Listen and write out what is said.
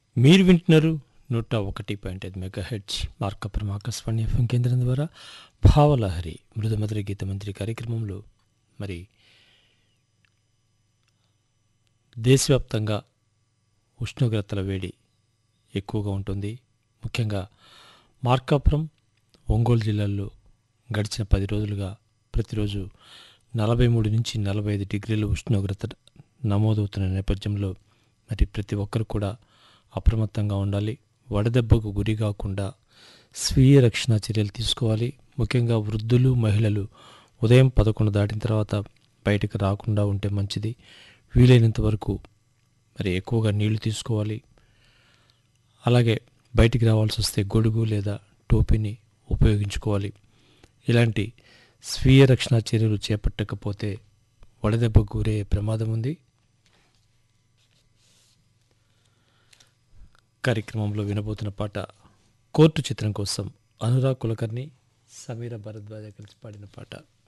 మీరు వింటున్నారు నూట ఒకటి పాయింట్ ఐదు megahertz Markapuram Akashvani FM కేంద్రం ద్వారా భావలహరి మృదుమధుర గీత మంత్రి కార్యక్రమంలో మరి దేశవ్యాప్తంగా ఉష్ణోగ్రతల వేడి ఎక్కువగా ఉంటుంది ముఖ్యంగా మార్కాపురం ఒంగోలు జిల్లాల్లో గడిచిన పది రోజులుగా ప్రతిరోజు నలభై మూడు నుంచి నలభై ఐదు డిగ్రీల ఉష్ణోగ్రత నమోదవుతున్న నేపథ్యంలో మరి ప్రతి ఒక్కరు కూడా అప్రమత్తంగా ఉండాలి వడదెబ్బకు గురి కాకుండా స్వీయ రక్షణ చర్యలు తీసుకోవాలి ముఖ్యంగా వృద్ధులు మహిళలు ఉదయం పదకొండు దాటిన తర్వాత బయటకు రాకుండా ఉంటే మంచిది వీలైనంత వరకు మరి ఎక్కువగా నీళ్లు తీసుకోవాలి అలాగే బయటికి రావాల్సి వస్తే గొడుగు లేదా టోపీని ఉపయోగించుకోవాలి ఇలాంటి స్వీయ రక్షణ చర్యలు చేపట్టకపోతే వడదెబ్బకు గురే ప్రమాదం ఉంది కార్యక్రమంలో వినబోతున్న పాట కోర్టు చిత్రం కోసం అనురాగ్ కులకర్ణి సమీర భరద్వాజ కలిసి పాడిన పాట